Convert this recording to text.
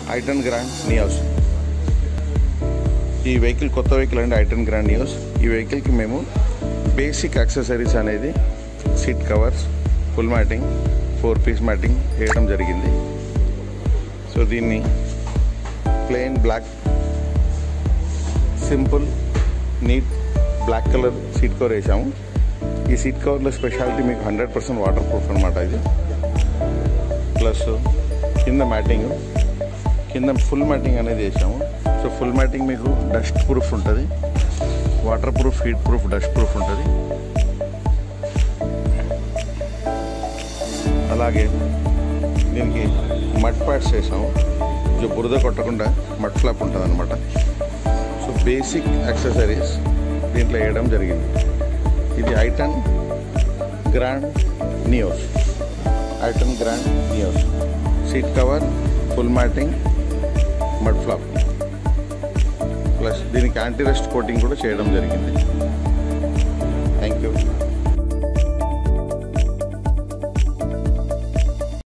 ఐటన్ grand Nios ఈ vehicle కొత్త vehicle అండి ఐటన్ గ్రాండ్ నియోస్ ఈ వెహికల్కి మేము బేసిక్ యాక్సెసరీస్ అనేది seat covers full matting four piece matting వేయడం జరిగింది సో దీన్ని plain black simple neat black colour seat cover వేసాము ఈ సీట్ కవర్లో స్పెషాలిటీ మీకు హండ్రెడ్ పర్సెంట్ వాటర్ ప్రూఫ్ అనమాట ఇది ప్లస్ కింద మ్యాటింగ్ కింద ఫుల్ మ్యాటింగ్ అనేది వేసాము సో ఫుల్ మ్యాటింగ్ మీకు డస్ట్ ప్రూఫ్ ఉంటుంది water proof heat proof dust proof ఉంటుంది అలాగే దీనికి మడ్ ప్యాడ్స్ వేసాము जो బురద కొట్టకుండా మడ్ ఫ్లాప్ ఉంటుంది అనమాట సో బేసిక్ యాక్సెసరీస్ దీంట్లో వేయడం జరిగింది ఇది i ten grand Nios i ten grand Nios seat cover full matting mud flap plus దీనికి యాంటీ రెస్ట్ కోటింగ్ కూడా చేయడం జరిగింది థ్యాంక్ యూ